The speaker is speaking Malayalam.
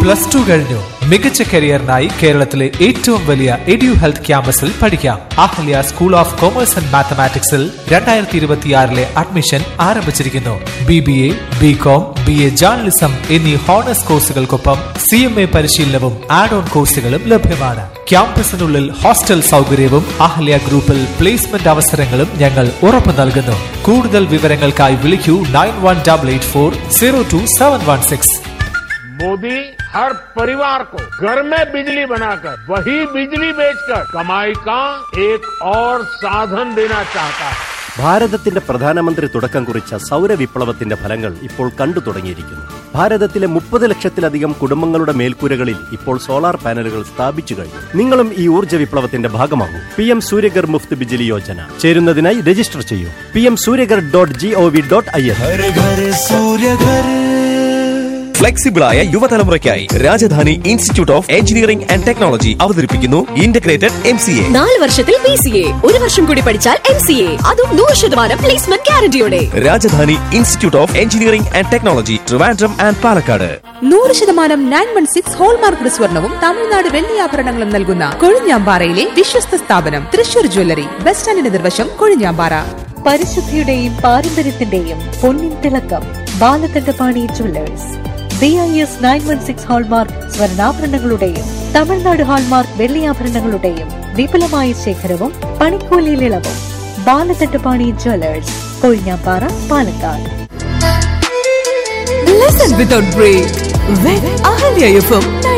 പ്ലസ് ടു കഴിഞ്ഞു മികച്ച കരിയറിനായി കേരളത്തിലെ ഏറ്റവും വലിയ എഡ്യു ഹെൽത്ത് ക്യാമ്പസിൽ പഠിക്കാം Ahalya school of commerce and മാത്തമാറ്റിക്സിൽ രണ്ടായിരത്തി ഇരുപത്തിയാറിലെ അഡ്മിഷൻ ആരംഭിച്ചിരിക്കുന്നു B B A B com B A journalism എന്നീ ഹോണേഴ്സ് കോഴ്സുകൾക്കൊപ്പം സി എം എ പരിശീലനവും ആഡ് ഓൺ കോഴ്സുകളും ലഭ്യമാണ് ക്യാമ്പസിനുള്ളിൽ ഹോസ്റ്റൽ സൗകര്യവും അഹല്യ ഗ്രൂപ്പിൽ പ്ലേസ്മെന്റ് അവസരങ്ങളും ഞങ്ങൾ ഉറപ്പു നൽകുന്നു കൂടുതൽ വിവരങ്ങൾക്കായി വിളിക്കൂ nine one double eight four zero two seven one six Modi हर परिवार को घर में बिजली बनाकर वही बिजली बेचकर कमाई का एक और साधन देना चाहता है ഭാരതത്തിന്റെ പ്രധാനമന്ത്രി തുടക്കം കുറിച്ച സൗരവിപ്ലവത്തിന്റെ ഫലങ്ങൾ ഇപ്പോൾ കണ്ടു തുടങ്ങിയിരിക്കുന്നു ഭാരതത്തിലെ മുപ്പത് ലക്ഷത്തിലധികം കുടുംബങ്ങളുടെ മേൽക്കൂരകളിൽ ഇപ്പോൾ സോളാർ പാനലുകൾ സ്ഥാപിച്ചു കഴിഞ്ഞു നിങ്ങളും ഈ ഊർജ്ജ വിപ്ലവത്തിന്റെ ഭാഗമാകൂ പി എം സൂര്യഗർ മുഫ്ത് ബിജിലി യോജന ചേരുന്നതിനായി രജിസ്റ്റർ ചെയ്യൂ P M Suryaghar dot G O V dot I N ഫ്ലെക്സിബിളായ യുവതലമുറയ്ക്കായി Rajadhani institute of engineering and technology അവതരിപ്പിക്കുന്നു ഇന്റഗ്രേറ്റഡ് എം സി എ നാല് വർഷത്തിൽ പി സി എ ഒരു വർഷം കൂടി പഠിച്ചാൽ എം സി എ അതും നൂറ് ശതമാനം പ്ലേസ്മെന്റ് ഗ്യാരണ്ടിയോടെ Rajadhani institute of engineering and technology Trivandrum and Palakkad നൂറ് ശതമാനം നയൻ വൺ സിക്സ് ഹോൾമാർക്ക് സ്വർണവും തമിഴ്നാട് വെള്ളിയാഭരണങ്ങളും നൽകുന്ന കൊഴിഞ്ഞാമ്പാറയിലെ വിശ്വസ്ത സ്ഥാപനം തൃശൂർ ജ്വല്ലറി ബസ് സ്റ്റാൻഡിന് നിർവശം കൊഴിഞ്ഞാമ്പാറ പരിശുദ്ധിയുടെയും പാരമ്പര്യത്തിന്റെയും പൊന്നിൻ തിളക്കം Balakantapani jewellers B I S nine one six hallmark സ്വർണ്ണാഭരണങ്ങളുടെയും തമിഴ്നാട് ഹാൾമാർക്ക് വെള്ളിയാഭരണങ്ങളുടെയും വിപുലമായ ശേഖരവും പണിക്കൂലിയിൽ ഇളവും Balakantapani jewellers Kozhinjampara Palakkad Listen without break with Ahalya FM